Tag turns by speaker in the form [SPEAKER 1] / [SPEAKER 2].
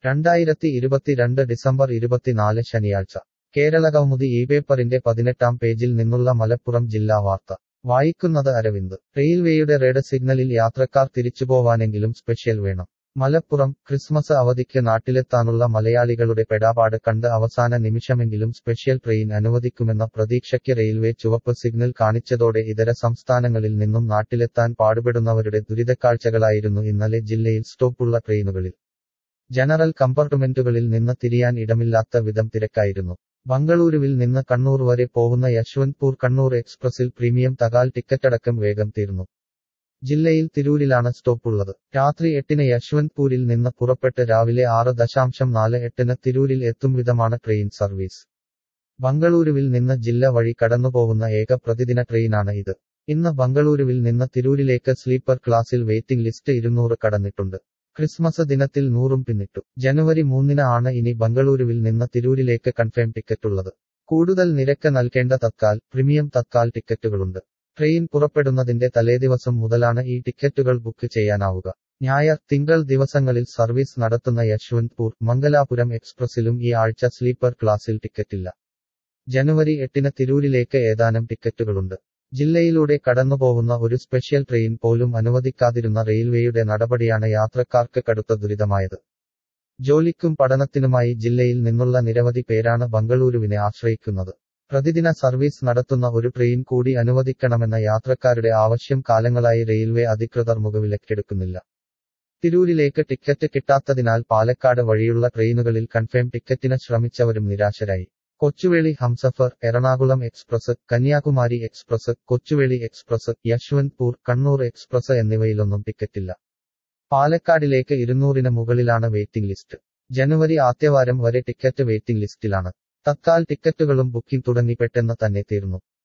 [SPEAKER 1] രണ്ടായിരത്തി ഇരുപത്തിരണ്ട് ഡിസംബർ ഇരുപത്തിനാല് ശനിയാഴ്ച കേരളകൗമുദി ഈ പേപ്പറിന്റെ പതിനെട്ടാം പേജിൽ നിന്നുള്ള മലപ്പുറം ജില്ലാ വാർത്ത വായിക്കുന്നത് അരവിന്ദ് റെയിൽവേയുടെ റെഡ് സിഗ്നലിൽ യാത്രക്കാർ തിരിച്ചുപോവാനെങ്കിലും സ്പെഷ്യൽ വേണം മലപ്പുറം ക്രിസ്മസ് അവധിക്ക് നാട്ടിലെത്താനുള്ള മലയാളികളുടെ പെടാപാട് കണ്ട് അവസാന നിമിഷമെങ്കിലും സ്പെഷ്യൽ ട്രെയിൻ അനുവദിക്കുമെന്ന പ്രതീക്ഷയ്ക്ക് റെയിൽവേ ചുവപ്പ് സിഗ്നൽ കാണിച്ചതോടെ ഇതര സംസ്ഥാനങ്ങളിൽ നിന്നും നാട്ടിലെത്താൻ പാടുപെടുന്നവരുടെ ദുരിതക്കാഴ്ചകളായിരുന്നു ഇന്നലെ ജില്ലയിൽ സ്റ്റോപ്പുള്ള ട്രെയിനുകളിൽ ജനറൽ കമ്പാർട്ട്മെന്റുകളിൽ നിന്ന് തിരിയാൻ ഇടമില്ലാത്ത വിധം തിരക്കായിരുന്നു ബംഗളൂരുവിൽ നിന്ന് കണ്ണൂർ വരെ പോകുന്ന യശ്വന്ത്പൂർ കണ്ണൂർ എക്സ്പ്രസിൽ പ്രീമിയം തകാൽ ടിക്കറ്റടക്കം വേഗം തീർന്നു ജില്ലയിൽ തിരൂരിലാണ് സ്റ്റോപ്പുള്ളത് രാത്രി എട്ടിന് യശ്വന്ത്പൂരിൽ നിന്ന് പുറപ്പെട്ട് രാവിലെ ആറ് ദശാംശം നാല് എട്ടിന് തിരൂരിൽ എത്തും വിധമാണ് ട്രെയിൻ സർവീസ് ബംഗളൂരുവിൽ നിന്ന് ജില്ല വഴി കടന്നുപോകുന്ന ഏക പ്രതിദിന ട്രെയിനാണ് ഇത് ഇന്ന് ബംഗളൂരുവിൽ നിന്ന് തിരൂരിലേക്ക് സ്ലീപ്പർ ക്ലാസ്സിൽ വെയിറ്റിംഗ് ലിസ്റ്റ് ഇരുന്നൂറ് കടന്നിട്ടുണ്ട് ക്രിസ്മസ് ദിനത്തിൽ നൂറും പിന്നിട്ടു ജനുവരി മൂന്നിന് ആണ് ഇനി ബംഗളൂരുവിൽ നിന്ന് തിരൂരിലേക്ക് കൺഫേം ടിക്കറ്റുള്ളത് കൂടുതൽ നിരക്ക് നൽകേണ്ട തത്കാൽ പ്രീമിയം തത്കാൽ ടിക്കറ്റുകളുണ്ട് ട്രെയിൻ പുറപ്പെടുന്നതിന്റെ തലേദിവസം മുതലാണ് ഈ ടിക്കറ്റുകൾ ബുക്ക് ചെയ്യാനാവുക ഞായർ തിങ്കൾ ദിവസങ്ങളിൽ സർവീസ് നടത്തുന്ന യശ്വന്ത്പൂർ മംഗലാപുരം എക്സ്പ്രസിലും ഈ ആഴ്ച സ്ലീപ്പർ ക്ലാസ്സിൽ ടിക്കറ്റില്ല ജനുവരി എട്ടിന് തിരൂരിലേക്ക് ഏതാനും ടിക്കറ്റുകളുണ്ട് ജില്ലയിലൂടെ കടന്നുപോകുന്ന ഒരു സ്പെഷ്യൽ ട്രെയിൻ പോലും അനുവദിക്കാതിരുന്ന റെയിൽവേയുടെ നടപടിയാണ് യാത്രക്കാർക്ക് കടുത്ത ദുരിതമായത് ജോലിക്കും പഠനത്തിനുമായി ജില്ലയിൽ നിന്നുള്ള നിരവധി പേരാണ് ബംഗളൂരുവിനെ ആശ്രയിക്കുന്നത് പ്രതിദിന സർവീസ് നടത്തുന്ന ഒരു ട്രെയിൻ കൂടി അനുവദിക്കണമെന്ന യാത്രക്കാരുടെ ആവശ്യം കാലങ്ങളായി റെയിൽവേ അധികൃതർ മുഖവിലക്കെടുക്കുന്നില്ല തിരൂരിലേക്ക് ടിക്കറ്റ് കിട്ടാത്തതിനാൽ പാലക്കാട് വഴിയുള്ള ട്രെയിനുകളിൽ കൺഫേം ടിക്കറ്റിന് ശ്രമിച്ചവരും നിരാശരായി Kochuveli Humsafar Ernakulam express Kanyakumari express Kochuveli express Yeshwantpur Kannur express എന്നിവയിലൊന്നും ടിക്കറ്റില്ല പാലക്കാടിലേക്ക് ഇരുന്നൂറിന് മുകളിലാണ് വെയിറ്റിംഗ് ലിസ്റ്റ് ജനുവരി ആദ്യവാരം വരെ ടിക്കറ്റ് വെയിറ്റിംഗ് ലിസ്റ്റിലാണ് തത്കാൽ ടിക്കറ്റുകളും ബുക്കിംഗ് തുടങ്ങി പെട്ടെന്ന് തന്നെ തീർന്നു